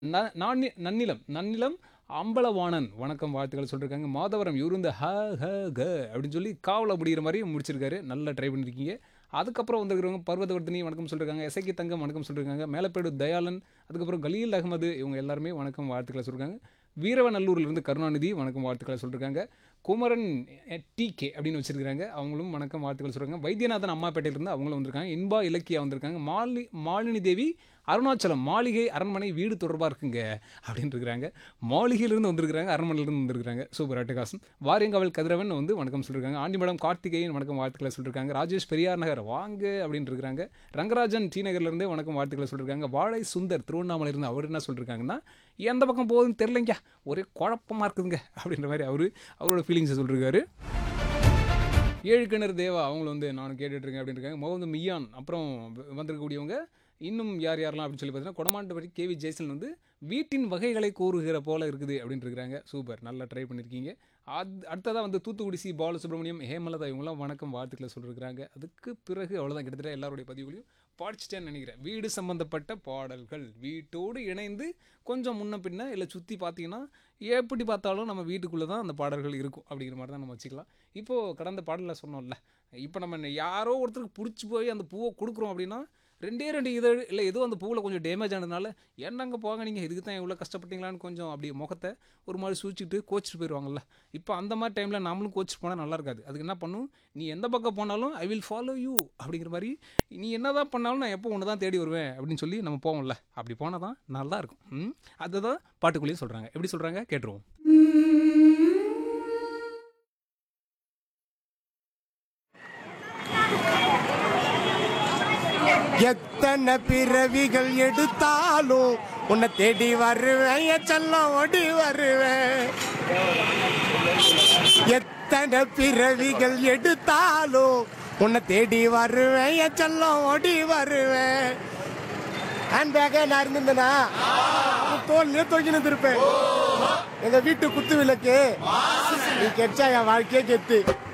ந நாணி நன்னிலம் நன்னிலம் அம்பலவாணன் வணக்கம் வாழ்த்துக்கள் சொல்லியிருக்காங்க மாதவரம் இவரு இந்த ஹ ஹ க அப்படின்னு சொல்லி காவலை முடிகிற மாதிரி முடிச்சிருக்காரு நல்லா ட்ரை பண்ணியிருக்கீங்க அதுக்கப்புறம் வந்துருக்கிறவங்க பர்வதவர்த்தினி வணக்கம் சொல்லியிருக்காங்க எசைக்கு தங்கம் வணக்கம் சொல்லியிருக்காங்க மேலப்பேடு தயாளன் அதுக்கப்புறம் கலீல் அகமது இவங்க எல்லாருமே வணக்கம் வாழ்த்துக்களை சொல்லியிருக்காங்க வீரவநல்லூர்லேருந்து கருணாநிதி வணக்கம் வாழ்த்துக்களை சொல்லியிருக்காங்க குமரன் டிகே அப்படின்னு வச்சிருக்காங்க அவங்களும் வணக்கம் வாழ்த்துக்கள் சொல்கிறாங்க வைத்தியநாதன் அம்மாப்பேட்டையிலேருந்து அவங்களும் வந்திருக்காங்க இன்பா இலக்கியா வந்திருக்காங்க மாலி மாலினி தேவி அருணாச்சலம் மாளிகை அரண்மனை வீடு தொடர்பாக இருக்குங்க அப்படின்னு இருக்கிறாங்க மாளிகையிலிருந்து வந்திருக்கிறாங்க அரண்மனையிலிருந்து வந்திருக்கிறாங்க சூப்பர் அட்டகாசம் வாரியங்காவல் கதிரவன் வந்து வணக்கம் சொல்லியிருக்காங்க ஆண்டிமடம் கார்த்திகேயன் வணக்கம் வாழ்த்துக்களை சொல்லியிருக்காங்க ராஜேஷ் பெரியார் நகர் வாங்க அப்படின்னு இருக்கிறாங்க ரங்கராஜன் டி நகர்லேருந்து வணக்கம் வாழ்த்துக்களை சொல்லியிருக்காங்க வாழை சுந்தர் திருவண்ணாமலையிலிருந்து அவர் என்ன சொல்லியிருக்காங்கன்னா எந்த பக்கம் போகுதுன்னு தெரிலங்க ஒரே குழப்பமாக இருக்குதுங்க அப்படின்ற மாதிரி அவர் அவரோட ஃபீலிங்ஸை சொல்லியிருக்காரு ஏழு கிணறு தேவா அவங்கள வந்து நான் கேட்டுட்ருக்கேன் அப்படின்னு இருக்காங்க முகமது மியான் அப்புறம் வ- வந்திருக்கக்கூடியவங்க இன்னும் யார் யாரெல்லாம் அப்படின்னு சொல்லி பார்த்தீங்கன்னா கொடமாண்டபடி கேவி ஜெய்சன் வந்து வீட்டின் வகைகளை கூறுகிற போல இருக்குது அப்படின்னு இருக்கிறாங்க சூப்பர் நல்லா ட்ரை பண்ணியிருக்கீங்க அது அடுத்ததாக வந்து தூத்துக்குடி சி பாலசுப்ரமணியம் ஹேமலதா இவங்களாம் வணக்கம் வாழ்த்துக்களை சொல்லியிருக்கிறாங்க அதுக்கு பிறகு அவ்வளோதான் கிட்டத்தட்ட எல்லாருடைய பதிவுகளையும் படிச்சிட்டேன்னு நினைக்கிறேன் வீடு சம்மந்தப்பட்ட பாடல்கள் வீட்டோடு இணைந்து கொஞ்சம் முன்ன பின்ன இல்லை சுற்றி பார்த்தீங்கன்னா எப்படி பார்த்தாலும் நம்ம வீட்டுக்குள்ளே தான் அந்த பாடல்கள் இருக்கும் அப்படிங்கிற மாதிரி தான் நம்ம வச்சுக்கலாம் இப்போது கடந்த பாடலில் சொன்னோம்ல இப்போ நம்ம யாரோ ஒருத்தருக்கு பிடிச்சி போய் அந்த பூவை கொடுக்குறோம் அப்படின்னா ரெண்டே ரெண்டு இதழ் இல்லை ஏதோ அந்த பூவில் கொஞ்சம் டேமேஜ் ஆனதுனால என்னங்க போங்க நீங்கள் இதுக்கு தான் இவ்வளோ கஷ்டப்பட்டீங்களான்னு கொஞ்சம் அப்படி முகத்தை ஒரு மாதிரி சூழ்ச்சிட்டு கோச்சிட்டு போயிடுவாங்கல்ல இப்போ அந்த மாதிரி டைமில் நாமளும் கோச்சிட்டு போனால் நல்லா இருக்காது அதுக்கு என்ன பண்ணும் நீ எந்த பக்கம் போனாலும் ஐ வில் ஃபாலோ யூ அப்படிங்கிற மாதிரி நீ என்ன தான் பண்ணாலும் நான் எப்போ ஒன்று தான் தேடி வருவேன் அப்படின்னு சொல்லி நம்ம போவோம்ல அப்படி போனால் தான் நல்லா இருக்கும் ம் அதுதான் பாட்டுக்குள்ளேயும் சொல்கிறாங்க எப்படி சொல்கிறாங்க கேட்டுருவோம் எத்தனை பிறவிகள் எடுத்தாலும் உன்னை தேடி வருவேன் என் செல்லம் ஓடி வருவேன் எத்தனை பிறவிகள் எடுத்தாலும் உன்னை தேடி வருவேன் என் செல்லம் ஓடி வருவேன் ஹேண்ட் பேக்கே நான் இருந்திருந்தேனா தோல்லையே தொங்கி நின்றுருப்பேன் எங்க வீட்டு குத்து விளக்கு நீ கெச்சா என் வாழ்க்கையே கெத்து